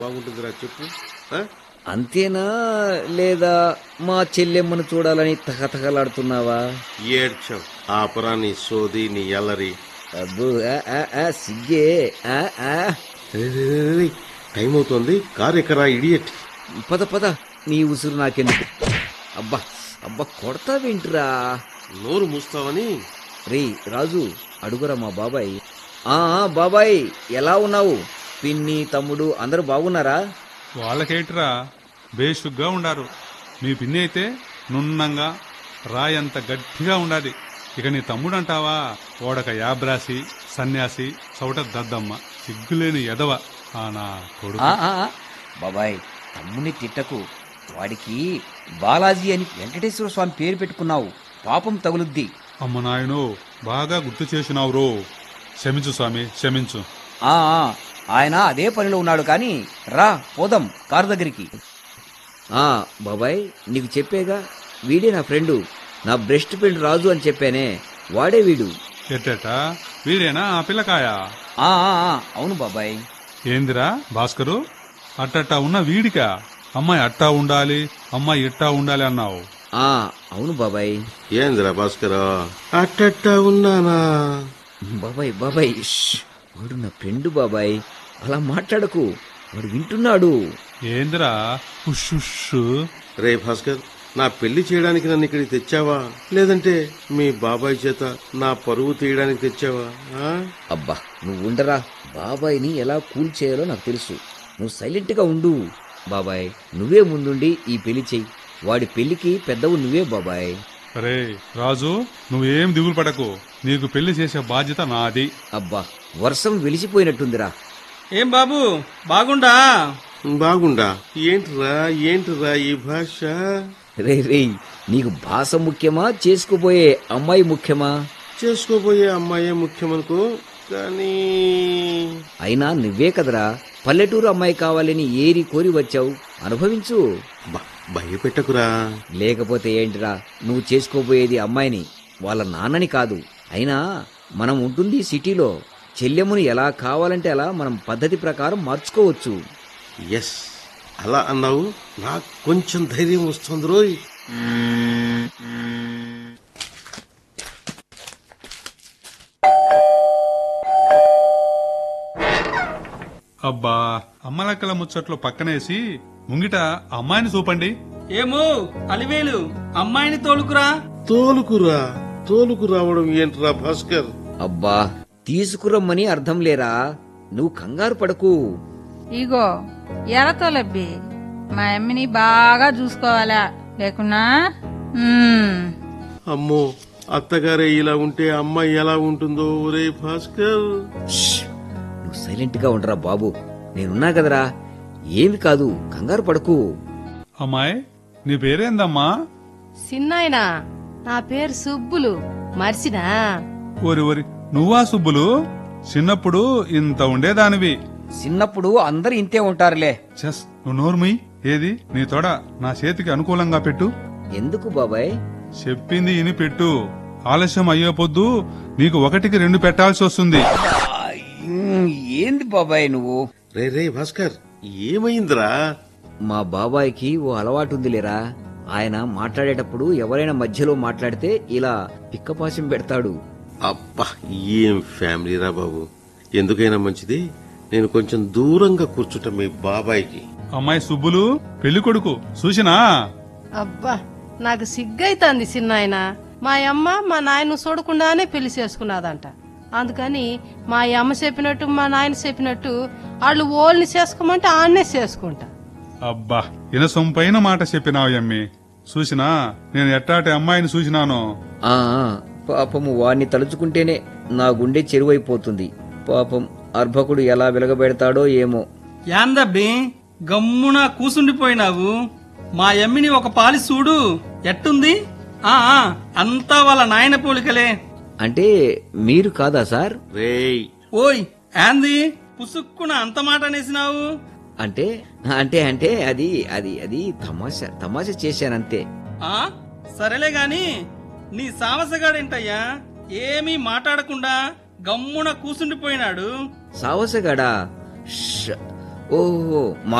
బాగుంటుందిరా చెప్పు ఆ? అంతేనా లేదా మా చెల్లెమ్మను చూడాలని తహతహలాడుతున్నావా ఏడ్చావు ఆపరా నీ సోది నీ ఎల్లరి అబ్బో ఆ, ఆ, ఆ, సిగ్గే ఆ, ఆ. రే, రే, రే, రే, రే. టైం అవుతోంది కారు ఎక్కరా ఇడియట్ పద పద నీ ఉసురు నాకెందుకు అబ్బా అబ్బా కొడతావేంటిరా నోరు మూస్తావని రే రాజు అడుగురా మా బాబాయ్ ఆ ఆ, బాబాయ్ ఎలా ఉన్నావు పిన్ని తమ్ముడు అందరూ బాగున్నారా వాళ్ళకేంటిరా బేషుగ్గా ఉండారు మీ పిన్ని అయితే నున్నంగా రాయంత గట్టిగా ఉండాది ఇక నీ తమ్ముడు అంటావా ఓడక యాబ్రాసి సన్యాసి చౌట దద్దమ్మ సిగ్గులేని ఎదవ ఆ నా కొడుకు ఆ, ఆ, ఆ. బాబాయ్ తమ్ముని తిట్టకు వాడికి బాలాజీ అని వెంకటేశ్వర స్వామి పేరు పెట్టుకున్నావు పాపం తగులుద్ది అమ్మ నాయనో బాగా గుర్తు చేసినావు రో క్షమించు స్వామి క్షమించు ఆ ఆ, ఆయన అదే పనిలో ఉన్నాడు కానీ రా పోదాం కారు దగ్గరికి ఆ బాబాయ్ నీకు చెప్పేగా వీడే నా ఫ్రెండు నా బెస్ట్ ఫ్రెండ్ రాజు అని చెప్పానే వాడే వీడు ఎట్టేట వీడేనా ఆ పిల్లకాయ ఆ ఆ, ఆ, అవును బాబాయ్ ఏందిరా భాస్కరు అట్టట్టా ఉన్న వీడికా అమ్మాయి అట్టా ఉండాలి అమ్మాయి ఇట్టా ఉండాలి అన్నావు ఆ అవును బాబాయ్ ఏందిరా భాస్కర్ అట్టట్టా ఉన్నానా బాబాయ్ బాబాయ్ ష్, వాడు నా ఫ్రెండ్ బాబాయ్ అలా మాట్లాడకు వాడు వింటున్నాడు ఏందిరా ఉష్ రే భాస్కర్ నా పెళ్లి చేయడానికి నన్ను ఇక్కడికి తెచ్చావా లేదంటే మీ బాబాయ్ చేత నా పరువు తీయడానికి తెచ్చావా ఆ? అబ్బా నువ్వు ఉండరా బాబాయ్ని ఎలా కూల్ చేయాలో నాకు తెలుసు నువ్వు సైలెంట్గా ఉండు బాబాయ్ నువ్వే ముందుండి ఈ పెళ్లి చెయ్యి వాడి పెళ్లికి పెద్దవు నువ్వే బాబాయ్ రే రాజు నువ్వేం దిగులు పడకు నీకు పెళ్లి చేసే బాధ్యత నాది అబ్బా వర్షం వెలిసిపోయినట్టుందిరా ఏం బాబు బాగుండా బాగుండా ఏంట్రా ఏంట్రా ఈ భాష రే రే నీకు భాష ముఖ్యమా చేసుకుపోయే అమ్మాయి ముఖ్యమా చేసుకోబోయే అమ్మాయే ముఖ్యమనుకో కానీ అయినా నువ్వే కదరా పల్లెటూరు అమ్మాయి కావాలని ఏరి కోరి వచ్చావు అనుభవించు బ- భయపెట్టకురా లేకపోతే ఏంటిరా నువ్వు చేసుకోబోయేది అమ్మాయిని వాళ్ళ నాన్నని కాదు అయినా మనం ఉంటుంది సిటీలో చెల్లెమును ఎలా కావాలంటే అలా మనం పద్ధతి ప్రకారం మార్చుకోవచ్చు ఎస్ అలా అన్నావు నాకు కొంచెం ధైర్యం వస్తుంది రోయ్ అబ్బా అమ్మలక్కల ముచ్చట్లు పక్కనేసి ముంగిట అమ్మాయిని చూపండి ఏమో అలివేలు అమ్మాయిని తోలుకురా తోలుకురా తోలుకు రావడం ఏంట్రా భాస్కర్ అబ్బా తీసుకురమ్మని అర్థం లేరా నువ్వు కంగారు పడకు ఇగో ఎరతోలబ్బి మా అమ్మని బాగా చూసుకోవాలా లేకున్నా మ్మ్. అమ్మో అత్తగారే ఇలా ఉంటే అమ్మాయి ఎలా ఉంటుందో ఒరే భాస్కర్ ష్! నువ్వు సైలెంట్ గా ఉండరా బాబు నేనున్నా కదరా ఏమి కాదు కంగారు పడకు అమ్మాయి నీ పేరేందమ్మా సిన్నాయనా నా పేరు సుబ్బులు మర్చినా ఓరి ఓరి నువ్వా సుబ్బులు చిన్నప్పుడు ఇంత ఉండేదానివి చిన్నప్పుడు అందరు ఇంతే ఉంటారులే చెస్ నువ్వు నోర్మి ఏది నీ తొడ నా చేతికి అనుకూలంగా పెట్టు ఎందుకు బాబాయ్ చెప్పింది ఇని పెట్టు ఆలస్యం అయ్యే పొద్దు నీకు ఒకటికి రెండు పెట్టాల్సి వస్తుంది ఉమ్, ఏంది బాబాయ్ నువ్వు రే రే భాస్కర్ ఏమైందిరా మా బాబాయ్కి ఓ అలవాటు ఉందిలేరా ఆయన మాట్లాడేటప్పుడు ఎవరైనా మధ్యలో మాట్లాడితే ఇలా పిక్కపాశం పెడతాడు అబ్బా ఏం ఫ్యామిలీరా బాబు ఎందుకైనా మంచిది నేను కొంచెం దూరంగా కూర్చుంటా మీ బాబాయ్కి అమ్మాయి సుబ్బులు పెళ్లి కొడుకు చూసినా అబ్బా నాకు సిగ్గైతాంది సిన్నాయన మా అమ్మ మా నాయన చూడకుండానే పెళ్లి చేసుకున్నదంట అందుకని మా అమ్మ చెప్పినట్టు మా నాయన చెప్పినట్టు వాళ్ళు ఓల్ని చేసుకోమంటే ఆన్నే చేసుకుంటా అబ్బా ఇనసొంపైన మాట చెప్పినావు అమ్మి చూసినా నేను ఎట్టాటి అమ్మాయిని చూసినాను ఆ ఆ, పాపము వాణ్ణి తలుచుకుంటేనే నా గుండె చెరువైపోతుంది పాపం అర్భకుడు ఎలా వెలగబెడతాడో ఏమో యాందబ్బి గమ్మున కూసుండిపోయినావు మా ఎమ్మిని ఒక పాలి చూడు ఎట్టుంది ఆ ఆ, అంతా వాళ్ళ నాయన పోలికలే అంటే మీరు కాదా సార్ రేయ్ ఓయ్ యాంది పుసుక్కున అంత మాట అనేసినావు అంటే అంటే అంటే అది అది అది తమాషా తమాషా చేశానంతే ఆ సరేలే గాని నీ సావసగాడేంటయ్యా ఏమీ మాట్లాడకుండా గమ్మున కూసుండిపోయినాడు సావసగాడా ష్! ఓహో